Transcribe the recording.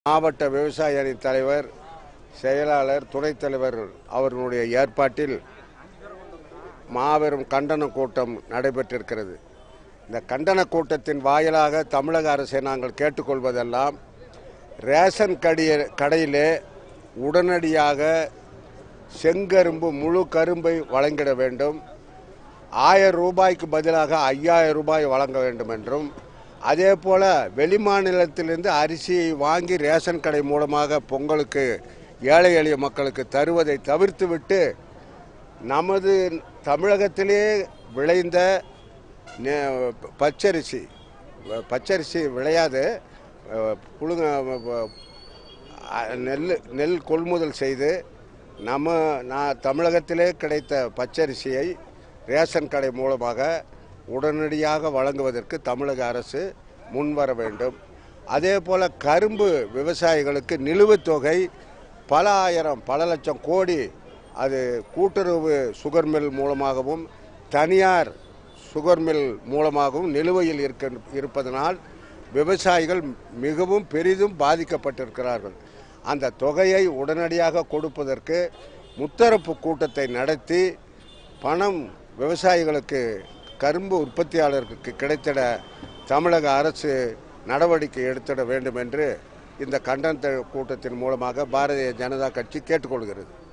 மாவட்ட விவசாய அணி தலைவர் செயலாளர் துணைத் தலைவர் அவர்களுடைய ஏற்பாட்டில் மாபெரும் கண்டன கூட்டம் நடைபெற்றிருக்கிறது இந்த கண்டன கூட்டத்தின் வாயிலாக தமிழக அரசை நாங்கள் கேட்டுக்கொள்வதெல்லாம் ரேஷன் கடிய கடையிலே உடனடியாக செங்கரும்பு முழு கரும்பை வழங்கிட வேண்டும் ஆயிரம் ரூபாய்க்கு பதிலாக ஐயாயிரம் ரூபாய் வழங்க வேண்டும் என்றும் அதே போல் வெளிமாநிலத்திலிருந்து அரிசியை வாங்கி ரேஷன் கடை மூலமாக பொங்கலுக்கு ஏழை எளிய மக்களுக்கு தருவதை தவிர்த்துவிட்டு நமது தமிழகத்திலே விளைந்த நெ- பச்சரிசி பச்சரிசி விளையாது அஹ், புழுங்க அஹ், நெல் நெல் கொள்முதல் செய்து நம்ம நான் தமிழகத்திலே கிடைத்த பச்சரிசியை ரேஷன் கடை மூலமாக உடனடியாக வழங்குவதற்கு தமிழக அரசு முன்வர வேண்டும் அதே போல் கரும்பு விவசாயிகளுக்கு நிலுவைத் தொகை பல ஆயிரம் பல லட்சம் கோடி அது கூட்டுறவு சுகர் மில் மூலமாகவும் தனியார் சுகர் மில் மூலமாகவும் நிலுவையில் இருக்க இருப்பதனால் விவசாயிகள் மிகவும் பெரிதும் பாதிக்கப்பட்டிருக்கிறார்கள் அந்த தொகையை உடனடியாக கொடுப்பதற்கு முத்தரப்பு கூட்டத்தை நடத்தி பணம் விவசாயிகளுக்கு கரும்பு உற்பத்தியாளர்களுக்கு கிடைத்திட தமிழக அரசு நடவடிக்கை எடுத்திட வேண்டும் என்று இந்த கண்டன கூட்டத்தின் மூலமாக பாரதிய ஜனதா கட்சி கேட்டுக்கொள்கிறது